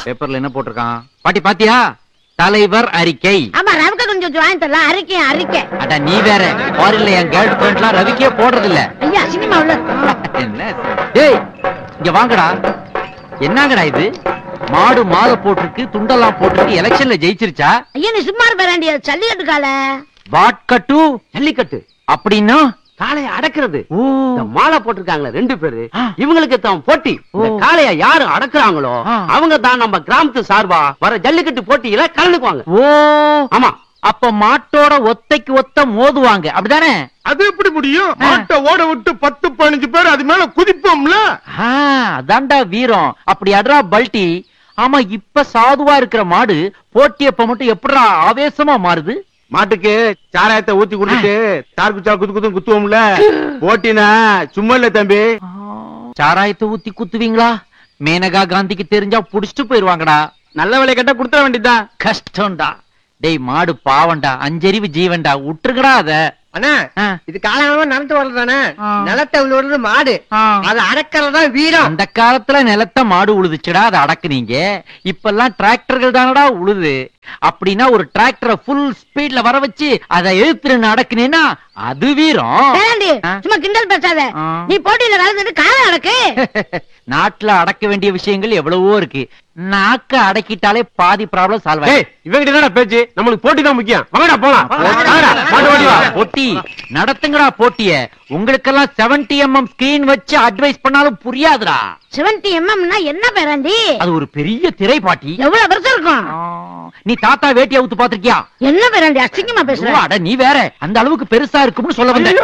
பேப்பர்ல என்ன போட்டிருக்கான் பாட்டி பாத்தியா தலைவர் அறிக்கை ஆமா ரவுக்க கொஞ்சம் வாங்கி தரலாம் அறிக்கை அறிக்கை அட நீ வேற ஃபாரின்ல என் கேர்ள் ஃபிரெண்ட்லாம் ரவிக்கே போடுறது இல்ல ஐயா சினிமா உள்ள என்ன டேய் இங்க வாங்கடா என்னங்கடா இது மாடு மாலை போட்டிருக்கு துண்டெல்லாம் போட்டிருக்கு எலெக்ஷன்ல ஜெயிச்சிருச்சா ஐயா நீ சும்மா இருப்பாண்டி சல்லிக்கட்டு கால வாட்கட்டு ஜல்லிக்கட்டு அப்படின்னா காளைய அடக்குறது ஓ இந்த மாலை போட்டிருக்காங்களே ரெண்டு பேரு ஆ. இவங்களுக்கு தான் போட்டி இந்த ஓ. காளைய யாரு அடக்குறாங்களோ ஆ. அவங்க தான் நம்ம கிராமத்து சார்பா வர ஜல்லிக்கட்டு போட்டியில கலந்துக்குவாங்க ஓ ஆமா அப்ப மாட்டோட ஒத்தைக்கு ஒத்த மோதுவாங்க அப்படிதானே அது எப்படி முடியும் ஆ. மாட்டை ஓட விட்டு பத்து பதினஞ்சு பேர் அது மேல குதிப்போம்ல ஆ, அதான்டா வீரம் அப்படி அட்ரா பல்டி ஆமா இப்ப சாதுவா இருக்கிற மாடு போட்டியப்ப மட்டும் எப்படிடா ஆவேசமா மாறுது மாட்டுக்கு சாராயத்தை ஊத்தி குடிச்சிட்டு தார் குச்சா குத்து குத்து குத்துவோம்ல போட்டினா சும்மா இல்ல தம்பி சாராயத்தை ஊத்தி குத்துவீங்களா மேனகா காந்திக்கு தெரிஞ்சா புடிச்சிட்டு போயிருவாங்கடா நல்ல வேலை கேட்டா கொடுத்துட வேண்டியதுதான் கஷ்டம்டா டேய் மாடு பாவம்டா அஞ்சறிவு ஜீவன்டா விட்டுருக்கடா அத அண்ணா ஆ, இது காலமா நடந்து வர்றதானே ஆ. நிலத்தை விழுறது மாடு ஆ. அது அடக்கிறதா வீரம் அந்த காலத்துல நிலத்த மாடு உழுதுச்சுடா அதை அடக்குனீங்க இப்பெல்லாம் டிராக்டர்கள் தானடா உழுது அப்படின்னா ஒரு டிராக்டரை ஃபுல் ஸ்பீட்ல வர வச்சு அதை எழுத்துருன்னு அடக்குனீன்னா அது வீரம் பேராண்டி ஆ. சும்மா கிண்டல் பேசாத ஆ. நீ போட்டியில கலந்துட்டு காலம் அடக்கு நாட்டுல அடக்க வேண்டிய விஷயங்கள் எவ்வளவோ இருக்கு நாக்க அடக்கிட்டாலே பாதி ப்ராப்ளம் சால்வ் ஏய் இவங்கிட்ட என்னடா பேச்சு நம்மளுக்கு போட்டி தான் முக்கியம் வாங்கடா போலாம் வாங்கடா, மாட்டு ஓடி வா போட்டி நடத்துங்கடா போட்டிய உங்களுக்கெல்லாம் 70 எம்எம் ஸ்கிரீன் வச்சு அட்வைஸ் பண்ணாலும் புரியாதுடா செவன்டி எம்எம்னா என்ன பேராண்டி அது ஒரு பெரிய திரை பாட்டி எவ்வளவு பெருசா இருக்கும் ஆ, நீ தாத்தா வேட்டி அவுத்து பாத்திருக்கியா என்ன பேராண்டி அசிங்கமா பேசுற ஐயோ, அட நீ வேற அந்த அளவுக்கு பெருசா இருக்கும்னு சொல்ல வந்தேன்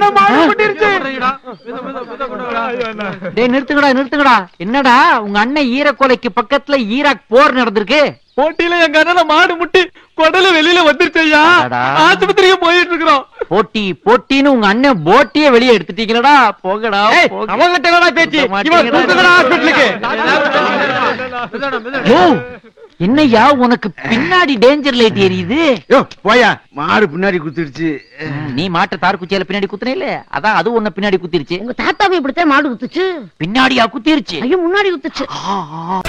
டேய் நிறுத்துங்கடா நிறுத்துங்கடா என்னடா உங்க அண்ணன் ஈரக்கோலைக்கு பக்கத்துல ஈராக் போர் நடந்திருக்கு போட்டியில எங்க அண்ணன் மாடு முட்டி குடல வெளியில வந்துருச்சு ஐயா அடடா. ஆஸ்பத்திரிக்கு போயிட்டு இருக்கிறோம் போட்டி போட்டின்னு உங்க அண்ணன் போட்டியே வெளியே எடுத்துட்டீங்களடா போங்கடா போங்க. அவங்கிட்ட என்னடா பேச்சு விட இவன் மாட்டீங்கடா. தூக்குங்கடா ஹாஸ்பிட்டலுக்கு யோ, என்னய்யா உனக்கு பின்னாடி டேஞ்சர் லைட் எரியுது யோ போயா மாடு பின்னாடி குத்திடுச்சு ம், நீ மாட்ட தார் குச்சியில பின்னாடி குத்துனே இல்ல அதான் அது உன்ன பின்னாடி குத்திருச்சு உங்க தாத்தாவை இப்படித்தான் மாடு குத்துச்சு பின்னாடியா குத்திருச்சு ஐயோ முன்னாடி குத்துச்சு